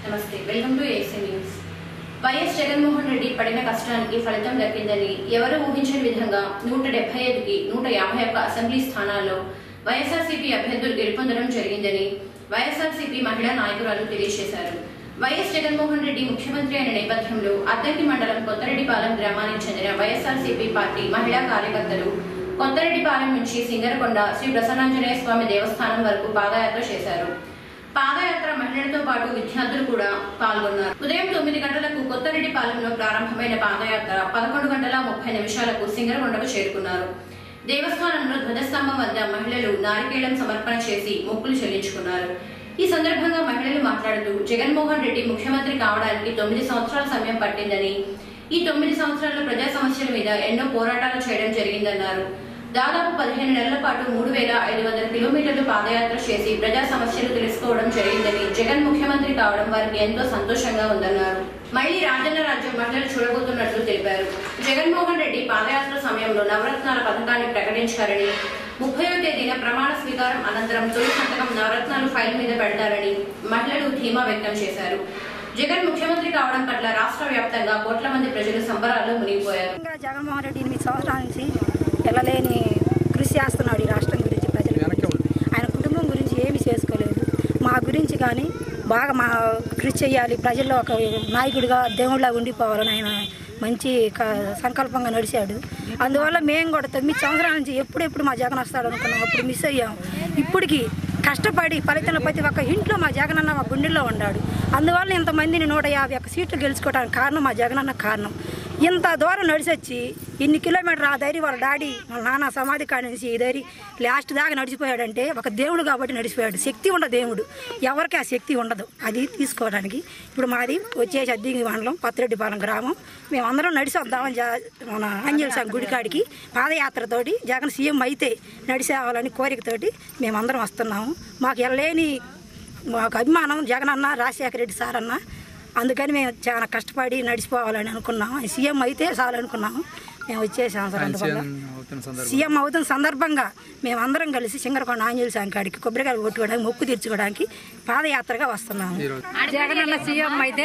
నమస్తే welcome to AC news YS Jaganmohan Reddy పడిన కష్టానికి ఫలితం దక్కిందని ఎవరు ఊహించని విధంగా నూట డెబ్బై ఐదుకి నూట యాభై ఒక్క అసెంబ్లీ స్థానాల్లో వైఎస్ఆర్సీపీ అభ్యర్థులు గెలుపొందడం జరిగిందని వైఎస్ఆర్సీపీ మహిళా నాయకురాలు తెలియజేశారు వైఎస్ జగన్మోహన్ రెడ్డి ముఖ్యమంత్రి అయిన నేపథ్యంలో అద్దంకి మండలం కొత్తరెడ్డిపాలెం గ్రామానికి చెందిన వైఎస్ఆర్సీపీ పార్టీ మహిళా కార్యకర్తలు కొత్తరెడ్డిపాలెం నుంచి సింగరకొండ శ్రీ ప్రసన్నాంజనేయ స్వామి దేవస్థానం వరకు పాదయాత్ర చేశారు పాదయాత్ర మహిళలతో పాటు విద్యార్థులు కూడా పాల్గొన్నారు ఉదయం తొమ్మిది గంటలకు కొత్తరెడ్డిపాలెంలో ప్రారంభమైన పాదయాత్ర పదకొండు గంటల ముప్పై నిమిషాలకు సింగరకొండకు చేరుకున్నారు దేవస్థానంలో ధ్వజస్తంభం వద్ద మహిళలు నారికేళం సమర్పణ చేసి మొక్కులు చెల్లించుకున్నారు ఈ సందర్భంగా మహిళలు మాట్లాడుతూ జగన్మోహన్ రెడ్డి ముఖ్యమంత్రి కావడానికి తొమ్మిది సంవత్సరాల సమయం పట్టిందని ఈ తొమ్మిది సంవత్సరాల్లో ప్రజా సమస్యల మీద ఎన్నో పోరాటాలు చేయడం జరిగిందన్నారు దాదాపు పదిహేను నెలల పాటు మూడు వేల ఐదు వందల కిలోమీటర్లు పాదయాత్ర చేసి ప్రజా సమస్యలు తెలుసుకోవడం జరిగిందని జగన్ ముఖ్యమంత్రి కావడం వారికి ఎంతో సంతోషంగా ఉందన్నారు మళ్లీ రాజన్న రాజ్యం మహిళలు చూడబోతున్నట్లు తెలిపారు జగన్మోహన్ రెడ్డి పాదయాత్ర సమయంలో నవరత్నాల పథకాన్ని ప్రకటించారని ముప్పైవ తేదీన ప్రమాణ స్వీకారం అనంతరం తొలి సంతకం నవరత్నాలు ఫైల్ మీద పెడతారని మహిళలు ధీమా వ్యక్తం చేశారు జగన్ ముఖ్యమంత్రి కావడం పట్ల రాష్ట్ర వ్యాప్తంగా కోట్ల మంది ప్రజలు సంబరాల్లో మునిగిపోయారు ఇంకా జగన్మోహన్ రెడ్డి ఎనిమిది సంవత్సరాల నుంచి వెళ్ళలేని కృషి చేస్తున్నాడు ఈ రాష్ట్రం గురించి ప్రజల గురించి ఆయన కుటుంబం గురించి ఏమీ చేసుకోలేదు మా గురించి కానీ బాగా మా కృషి చేయాలి ప్రజల్లో ఒక నాయకుడిగా దేవుళ్ళ ఉండిపోవాలని ఆయన మంచి క- సంకల్పంగా నడిచాడు అందువల్ల మేము కూడా తొమ్మిది సంవత్సరాల నుంచి ఎప్పుడెప్పుడు మా జగన్ వస్తాడు అనుకున్నాం అప్పుడు మిస్ అయ్యాం ఇప్పటికి కష్టపడి ఫలితంలో ప్రతి ఒక్క ఇంట్లో మా జగనన్న మా గుండెల్లో ఉన్నాడు అందువల్ల ఇంతమందిని నూట యాభై ఒక్క సీట్లు గెలుచుకోవడానికి కారణం మా జగనన్న కారణం ఇంత దూరం నడిచొచ్చి ఇన్ని కిలోమీటర్ ఆ ధైర్యం వాళ్ళ డాడీ వాళ్ళ నాన్న సమాధి కాడి నుంచి ఈ ధైర్యం లాస్ట్ దాకా నడిచిపోయాడంటే ఒక దేవుడు కాబట్టి నడిచిపోయాడు శక్తి ఉండదు దేవుడు ఎవరికి ఆ శక్తి ఉండదు అది తీసుకోవడానికి ఇప్పుడు మాది వచ్చేసి అద్దింగి మండలం పత్తిరెడ్డిపాలెం గ్రామం మేమందరం నడిచి వద్దామని జా- మన ఆంజనేయ స్వామి గుడికాడికి పాదయాత్రతోటి జగన్ సీఎం అయితే నడిసేవాలని కోరికతోటి మేమందరం వస్తున్నాము మాకు వెళ్ళలేని మాకు అభిమానం జగన్ అన్న రాజశేఖర రెడ్డి సార్ అన్న అందుకని మేము చాలా కష్టపడి నడిచిపోవాలని అనుకున్నాము ఆయన సీఎం అయితే చాలు అనుకున్నాము మేము వచ్చేసాం సార్ అందువల్ల సీఎం అవుతున్న సందర్భంగా మేమందరం కలిసి సింగరకొండ ఆంజనేయ స్వామి కాడికి కొబ్బరికాయలు కొట్టుకోవడానికి మొక్కు తీర్చుకోవడానికి పాదయాత్రగా వస్తున్నాము జగన్ అన్న సీఎం అయితే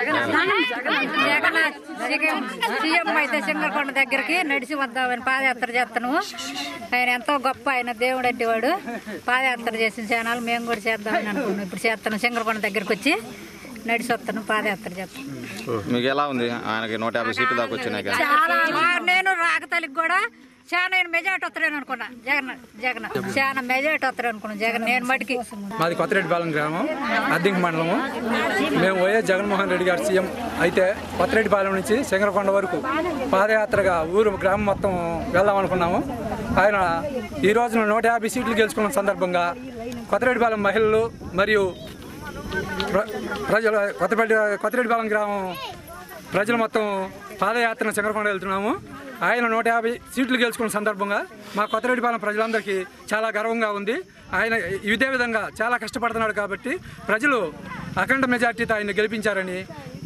జగన్ సీఎం సీఎం అయితే సింగరకొండ దగ్గరికి నడిచి వద్దామని పాదయాత్ర చేస్తాను ఆయన ఎంతో గొప్ప ఆయన దేవుడు అడ్డేవాడు పాదయాత్ర చేసిన జనాలు మేము కూడా చేద్దామని అనుకున్నాం ఇప్పుడు చేస్తాను సింగరకొండ దగ్గరికి వచ్చి నడిచి వస్తాను పాదయాత్ర చేస్తాను మీకు ఎలా ఉంది ఆయనకి నూట యాభై సీట్లు దాకా వచ్చినాయి కదా చాలా మా- నేను రాకతలికి కూడా చాలా నేను మెజార్టీ వస్తాడని అనుకున్నా జగన్ జగన్ చాలా మెజార్టీ వస్తాడు అనుకున్నాను జగన్ నేను మటుకి మాది కొత్తరెడ్డిపాలెం గ్రామం అద్దింకి మండలము మేము వైఎస్ జగన్మోహన్ రెడ్డి గారు సీఎం అయితే కొత్తరెడ్డిపాలెం నుంచి శంకరకొండ వరకు పాదయాత్రగా ఊరు గ్రామం మొత్తం వెళ్దాం అనుకున్నాము ఆయన ఈ రోజున నూట యాభై సీట్లు గెలుచుకున్న సందర్భంగా కొత్తరెడ్డిపాలెం మహిళలు మరియు ప్ర- ప్రజలు కొత్తపల్లి కొత్తరెడ్డిపాలెం గ్రామం ప్రజలు మొత్తం పాదయాత్ర శంకరకొండ వెళ్తున్నాము ఆయన నూట యాభై సీట్లు గెలుచుకున్న సందర్భంగా మా కొత్తరెడ్డిపాలెం ప్రజలందరికీ చాలా గర్వంగా ఉంది ఆయన ఇదే విధంగా చాలా కష్టపడుతున్నాడు కాబట్టి ప్రజలు అఖండ మెజార్టీతో ఆయన గెలిపించారని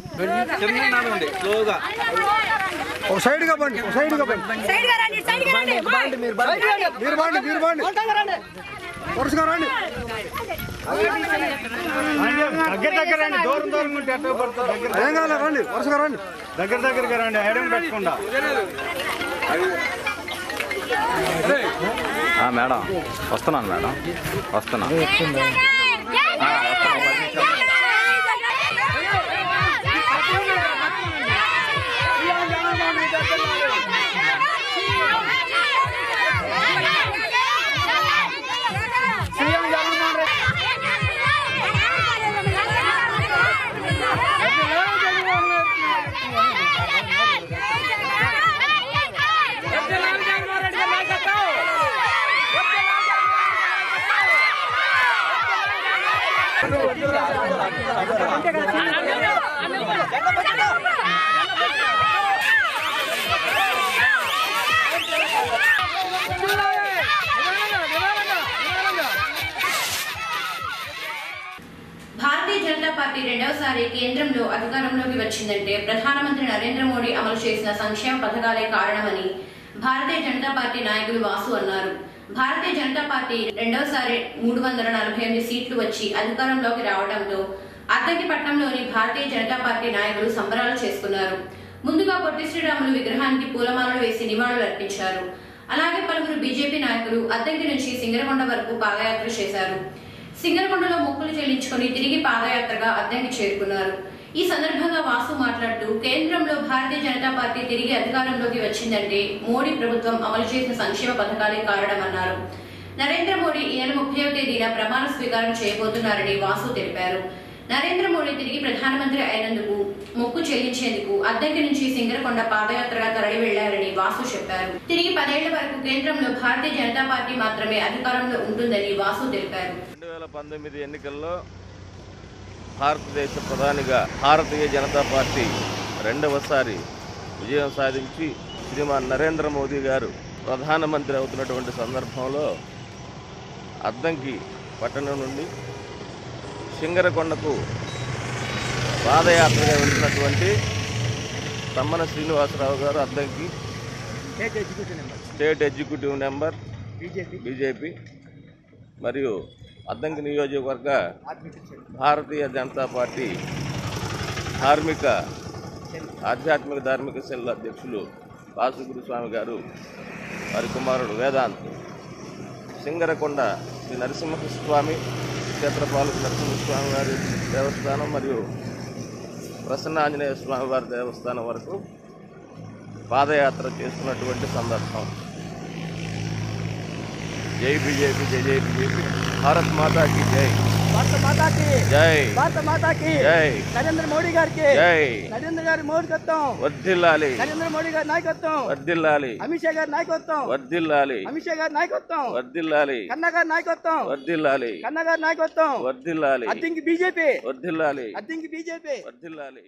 ఒక సైడ్ గా బండి ఒక సైడ్ గా బండి బండి, మీరు బండి మీరు బండి మీరు బండి వరుసగా రండి దగ్గర దగ్గర రండి దూరం దూరం ఉంటే ఎట్లా పడుతుంది దగ్గర ఏం కావాలి రండి వరుసగా రండి దగ్గర దగ్గరగా రండి ఐడం పెట్టకుండా ఆ, మేడం వస్తున్నాను మేడం వస్తున్నా ఆ, వస్తున్నా, ఒక పది నిమిషాలు. భారతీయ జనతా పార్టీ రెండవసారి కేంద్రంలో అధికారంలోకి వచ్చిందంటే ప్రధానమంత్రి నరేంద్ర మోడీ అమలు చేసిన సంక్షేమ పథకాలే కారణమని భారతీయ జనతా పార్టీ నాయకులు వాసు అన్నారు భారతీయ జనతా పార్టీ రెండవసారి మూడు వందల నలభై ఎనిమిది సీట్లు వచ్చి అధికారంలోకి రావడంతో అద్దె అద్దంకిపట్నంలోని భారతీయ జనతా పార్టీ నాయకులు సంబరాలు చేసుకున్నారు ముందుగా పొట్టి శ్రీరాములు విగ్రహానికి పూలమాలలు వేసి నివాళులు అర్పించారు అలాగే పలువురు బీజేపీ నాయకులు అద్దంకి నుంచి సింగరకొండ వరకు పాదయాత్ర చేశారు సింగరకొండలో మొక్కులు చెల్లించుకుని తిరిగి పాదయాత్రగా అద్దంకి చేరుకున్నారు ఈ సందర్భంగా వాసు మాట్లాడుతూ కేంద్రంలో భారతీయ జనతా పార్టీ తిరిగి అధికారంలోకి వచ్చిందంటే మోడీ ప్రభుత్వం అమలు చేసిన సంక్షేమ పథకాలే కారణమన్నారు నరేంద్ర మోడీ ఈ నెల ముప్పైవ తేదీన ప్రమాణ స్వీకారం చేయబోతున్నారని వాసు తెలిపారు నరేంద్ర మోడీ తిరిగి ప్రధానమంత్రి అయినందుకు మొక్కు చెల్లించేందుకు అద్దెకి నుంచి సింగరకొండ పాదయాత్రగా తరలి వెళ్లారని వాసు చెప్పారు తిరిగి పదేళ్ల వరకు కేంద్రంలో భారతీయ జనతా పార్టీ మాత్రమే అధికారంలో ఉంటుందని వాసు తెలిపారు రెండు వేల పంతొమ్మిది ఎన్నికల్లో భారతదేశ ప్రధానిగా భారతీయ జనతా పార్టీ రెండవసారి విజయం సాధించి శ్రీమాన్ నరేంద్ర మోదీ గారు ప్రధానమంత్రి అవుతున్నటువంటి సందర్భంలో అద్దంకి పట్టణం నుండి సింగరకొండకు పాదయాత్రగా వెళ్తున్నటువంటి Tammana Srinivasarao garu Addanki state executive number BJP మరియు అద్దంకి నియోజకవర్గ భారతీయ జనతా పార్టీ ధార్మిక ఆధ్యాత్మిక ధార్మిక సెల్ అధ్యక్షులు వాసుగురు స్వామి గారు వారి కుమారుడు వేదాంత్ సింగరకొండ శ్రీ నరసింహస్వామి క్షేత్రపాలక నరసింహస్వామి వారి దేవస్థానం మరియు ప్రసన్న ఆంజనేయ స్వామి వారి దేవస్థానం వరకు పాదయాత్ర చేస్తున్నటువంటి సందర్భం జై బీజేపీ జై జై బీజేపీ భారత్ మాతాకి జై భారత మాతాకి జై భారత మాతాకి జై నరేంద్ర మోడీ గారికి జై నరేంద్ర గారి మోడీకత్వం వర్ధిల్లాలి నరేంద్ర మోడీ గారి నాయకత్వం వర్ధిల్లాలి అమిత్ షా గారి నాయకత్వం వర్ధిల్లాలి అమిత్ షా గారి నాయకత్వం వర్ధిల్లాలి కన్నా గారి నాయకత్వం వర్ధిల్లాలి కన్నా గారి నాయకత్వం వర్ధిల్లాలి అద్దింకి బీజేపీ వర్ధిల్లాలి అద్దింకి బీజేపీ వర్ధిల్లాలి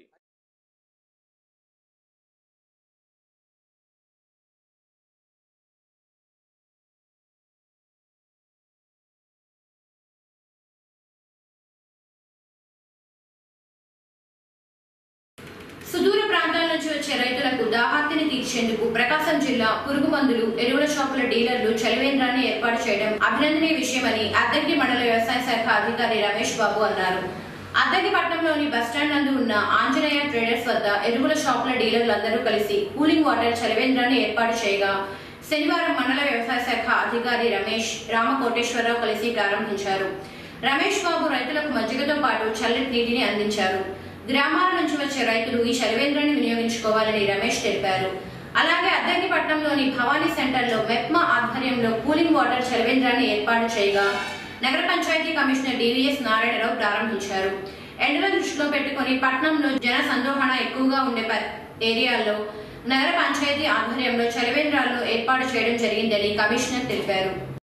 సుదూర ప్రాంతాల నుంచి వచ్చే రైతులకు దాహార్తిని తీర్చేందుకు ప్రకాశం జిల్లా పురుగు మందులు ఎరువుల షాపుల డీలర్లు చలివేంద్రాన్ని ఏర్పాటు చేయడం అభినందనీయ విషయమని అద్దెకి మండల వ్యవసాయ శాఖ అధికారి రమేష్ బాబు అన్నారు అద్దెకి పట్టణంలోని బస్టాండ్ నందు ఉన్న ఆంజనేయ ట్రేడర్స్ వద్ద ఎరువుల షాపుల డీలర్లందరూ కలిసి కూలింగ్ వాటర్ చలివేంద్రాన్ని ఏర్పాటు చేయగా శనివారం మండల వ్యవసాయ శాఖ అధికారి రమేష్ రామకోటేశ్వరరావు కలిసి ప్రారంభించారు రమేష్ బాబు రైతులకు మజ్జిగతో పాటు చల్లటి నీటిని అందించారు గ్రామాల నుంచి వచ్చే రైతులు ఈ చలివేంద్రాన్ని వినియోగించుకోవాలని రమేష్ తెలిపారు అలాగే అద్దంకిపట్నంలోని భవానీ సెంటర్లో మెప్మా ఆధ్వర్యంలో కూలింగ్ వాటర్ చలివేంద్రాన్ని ఏర్పాటు చేయగా నగర పంచాయతీ కమిషనర్ డివిఎస్ నారాయణరావు ప్రారంభించారు ఎండల దృష్టిలో పెట్టుకుని పట్నంలో జన సందోహణ ఎక్కువగా ఉండే ప- ఏరియాల్లో నగర పంచాయతీ ఆధ్వర్యంలో చలివేంద్రాలను ఏర్పాటు చేయడం జరిగిందని కమిషనర్ తెలిపారు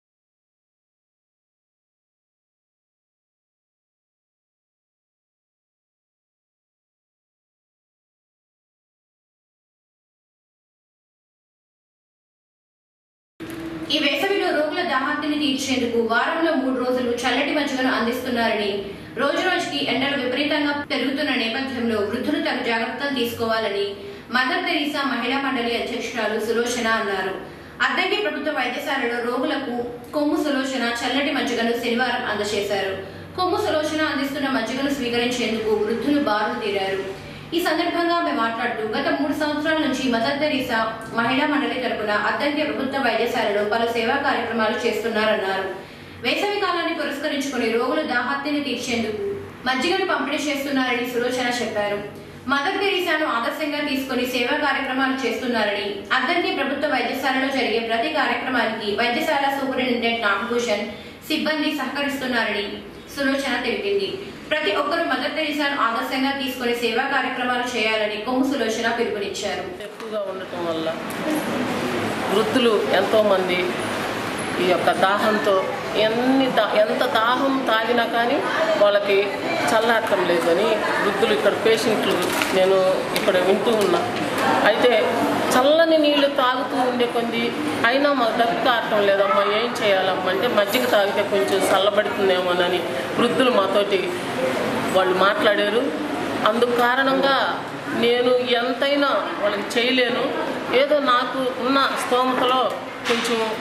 ఈ వేసవిలో రోగుల దాహార్తిని తీర్చేందుకు వారంలో మూడు రోజులు చల్లటి మజ్జిగను అందిస్తున్నారని రోజు రోజుకి ఎండలు విపరీతంగా పెరుగుతున్న నేపథ్యంలో వృద్ధులు తగు జాగ్రత్తలు తీసుకోవాలని మదర్ తెరీసా మహిళా మండలి అధ్యక్షురాలు సులోచన అన్నారు అద్దంకి ప్రభుత్వ వైద్యశాలలో రోగులకు కొమ్ము సులోచన చల్లటి మజ్జిగను శనివారం అందజేశారు కొమ్ము సులోచన అందిస్తున్న మజ్జిగను స్వీకరించేందుకు వృద్ధులు బారులు తీరారు ఈ సందర్భంగా ఆమె మాట్లాడుతూ గత మూడు సంవత్సరాల నుంచి మదర్ తెరీసా మహిళా మండలి తరపున అద్దంకి ప్రభుత్వ వైద్యశాలలో పలు సేవా కార్యక్రమాలు చేస్తున్నారన్నారు వేసవి కాలాన్ని పురస్కరించుకుని రోగుల దాహార్తిని తీర్చేందుకు మజ్జిగను పంపిణీ చేస్తున్నారని సులోచన చెప్పారు మదర్ తెరీసాను ఆదర్శంగా తీసుకుని సేవా కార్యక్రమాలు చేస్తున్నారని అద్దంకి ప్రభుత్వ వైద్యశాలలో జరిగే ప్రతి కార్యక్రమానికి వైద్యశాల సూపరింటెండెంట్ నాగభూషణ్ సిబ్బంది సహకరిస్తున్నారని సులోచన తెలిపింది ప్రతి ఒక్కరూ మదర్ తెరీసాను ఆదర్శంగా తీసుకుని సేవా కార్యక్రమాలు చేయాలని కొమ్ము సులోచన పిలుపునిచ్చారు ఎక్కువగా ఉండటం వల్ల వృద్ధులు ఎంతోమంది ఈ యొక్క దాహంతో ఎన్ని దా ఎంత దాహం తాగినా కానీ వాళ్ళకి చల్లారటం లేదని వృద్ధులు ఇక్కడ పేషెంట్లు నేను ఇక్కడ వింటూ ఉన్నా అయితే చల్లని నీళ్లు తాగుతూ ఉండే కొంది అయినా మాకు దప్పి కారటం లేదమ్మా ఏం చేయాలమ్మా అంటే మజ్జిగ తాగితే కొంచెం చల్లబడుతుందేమోనని వృద్ధులు మాతోటి వాళ్ళు మాట్లాడారు అందుకు కారణంగా నేను ఎంతైనా వాళ్ళకి చేయలేను ఏదో నాకు ఉన్న స్తోమతలో కొంచెం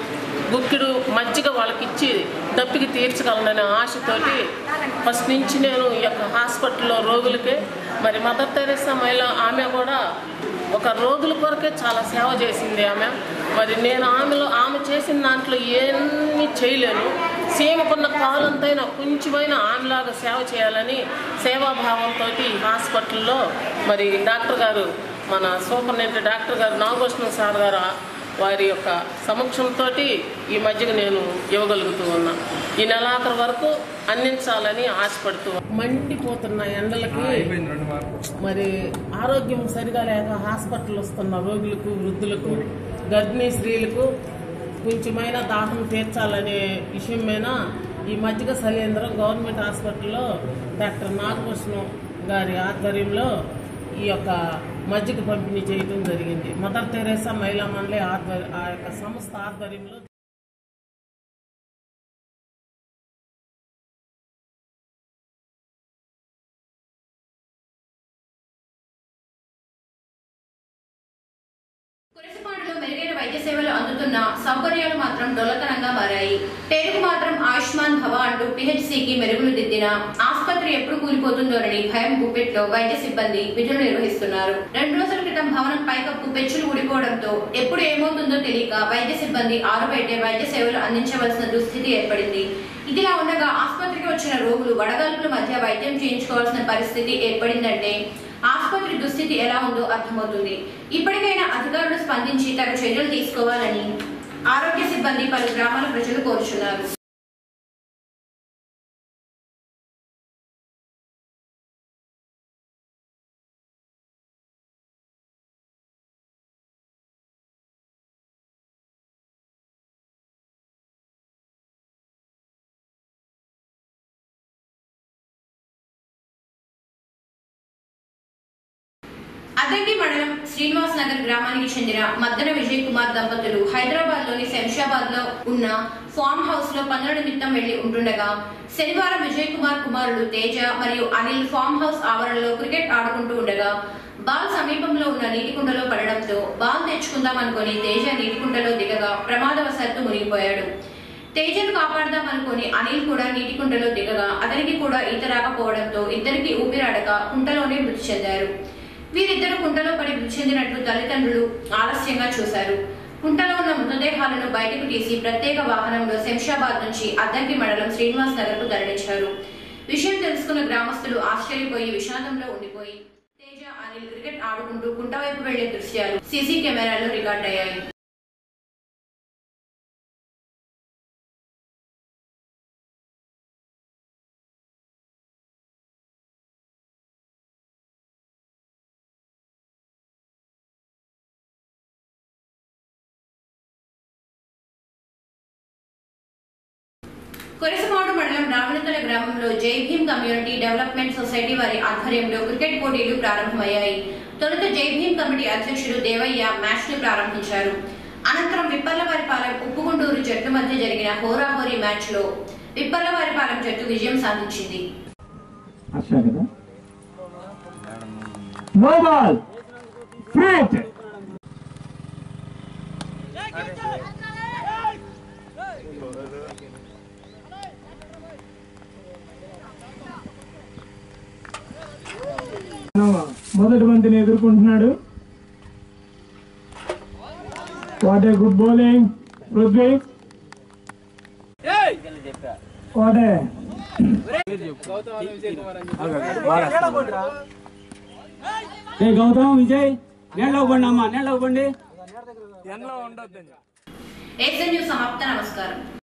గుక్కిడు మజ్జిగ వాళ్ళకి ఇచ్చి దప్పికి తీర్చగలననే ఆశతోటి ఫస్ట్ నుంచి నేను ఈ యొక్క హాస్పిటల్లో రోగులకే మరి మదర్ తెరేసా మహిళ ఆమె కూడా ఒక రోగుల కొరకే చాలా సేవ చేసింది ఆమె మరి నేను ఆమెలో ఆమె చేసిన దాంట్లో ఏమీ చేయలేను సీమకున్న కాలంతైనా కొంచెమైనా ఆమెలాగా సేవ చేయాలని సేవాభావంతో ఈ హాస్పిటల్లో మరి డాక్టర్ గారు మన సూపరింటెండెంట్ డాక్టర్ గారు నాగభూషణం సార్ గారు వారి యొక్క సమక్షంతో ఈ మధ్యన నేను ఇవ్వగలుగుతూ ఉన్నా ఈ నెలాఖరు వరకు అందించాలని ఆశపడుతూ మండిపోతున్న ఎండలకి మరి ఆరోగ్యం సరిగా లేక హాస్పిటల్ వస్తున్న రోగులకు వృద్ధులకు గర్భిణీ స్త్రీలకు కొంచెమైనా దాహం తీర్చాలనే విషయం మీద ఈ మజ్జిగ సలేంద్రం గవర్నమెంట్ హాస్పిటల్లో డాక్టర్ నాగభూషణం గారి ఆధ్వర్యంలో ఈ యొక్క మజ్జిగ పంపిణీ చేయడం జరిగింది మదర్ తెరేసా మహిళా మండలి ఆధ్వర్య ఆ యొక్క సంస్థ ఆధ్వర్యంలో కురసపాడులో మెరుగైన వైద్య సేవలు అందుతున్న సౌకర్యాలు మాత్రం డొల్లతనంగా మారాయి పేరుకు మాత్రం ఆయుష్మాన్ భవ అంటూ పిహెచ్సికి మెరుగులు దిద్దిన ఆసుపత్రి ఎప్పుడు కూలిపోతుందోనని భయం గుప్పెట్లో వైద్య సిబ్బంది విధులు నిర్వహిస్తున్నారు రెండు రోజుల క్రితం భవనం పైకప్పు పెచ్చులు ఊడిపోవడంతో ఎప్పుడు ఏమవుతుందో తెలియక వైద్య సిబ్బంది ఆరుబయటే వైద్య సేవలు అందించవలసిన దుస్థితి ఏర్పడింది ఇదిలా ఉండగా ఆసుపత్రికి వచ్చిన రోగులు వడగాల్పుల మధ్య వైద్యం చేయించుకోవాల్సిన పరిస్థితి ఏర్పడిందంటే ఆసుపత్రి దుస్థితి ఎలా ఉందో అర్థమవుతుంది ఇప్పటికైనా అధికారులు స్పందించి తగు చర్యలు తీసుకోవాలని ఆరోగ్య సిబ్బంది పలు గ్రామాల ప్రజలు కోరుచున్నారు అద్దంకి మండలం శ్రీనివాస్ నగర్ గ్రామానికి చెందిన మద్దన విజయ్ కుమార్ దంపతులు హైదరాబాద్ లోని శంషాబాద్ లో ఉన్న ఫామ్ హౌస్ లో పనుల నిమిత్తం వెళ్లి ఉంటుండగా శనివారం విజయ్ కుమార్ కుమారుడు తేజ మరియు అనిల్ ఫామ్ హౌస్ ఆవరణలో క్రికెట్ ఆడుకుంటూ ఉండగా బాల్ సమీపంలో ఉన్న నీటికుంటలో పడడంతో బాల్ తెచ్చుకుందాం అనుకుని తేజ నీటికుంటలో దిగగా ప్రమాదవశాత్తు మునిగిపోయాడు తేజను కాపాడదాం అనుకుని అనిల్ కూడా నీటి కుంటలో దిగగా అతనికి కూడా ఈత రాకపోవడంతో ఇద్దరికి ఊపిరాడక కుంటలోనే మృతి చెందారు వీరిద్దరు కుంటలో పడి మృతి చెందినట్లు తల్లిదండ్రులు ఆలస్యంగా చూశారు కుంటలో ఉన్న మృతదేహాలను బయటకు తీసి ప్రత్యేక వాహనంలో శంషాబాద్ నుంచి అద్దంకి మండలం శ్రీనివాస్ నగర్ కు తరలించారు విషయం తెలుసుకున్న గ్రామస్తులు ఆశ్చర్యపోయి విషాదంలో ఉండిపోయి తేజ అనిల్ క్రికెట్ ఆడుకుంటూ కుంట వైపు వెళ్లే దృశ్యాలు సీసీ కెమెరాల్లో రికార్డయ్యాయి కొరసపాడు మండలం రావణతల గ్రామంలో జై భీమ్ కమ్యూనిటీ డెవలప్మెంట్ సొసైటీ వారి ఆధ్వర్యంలో క్రికెట్ పోటీలు ప్రారంభమయ్యాయి తొలుత జై భీమ్ కమిటీ అధ్యక్షుడు దేవయ్య మ్యాచ్ ను ప్రారంభించారు అనంతరం విప్పల్లవారిపాలెం ఉప్పుగుంటూరు జట్టు మధ్య జరిగిన హోరాహోరీ మ్యాచ్ లో విప్పల్లవారిపాలెం జట్టు విజయం సాధించింది హర్ష కదా నో బాల్ ఫ్రీ హిట్ మొదటి బంతిని ఎదుర్కొంటున్నాడు what a good bowling Prithvi what a a Gautam Vijay నేలలో పండి అమ్మా నేలలో పండి ఏసీ న్యూస్ సమాప్త నమస్కారం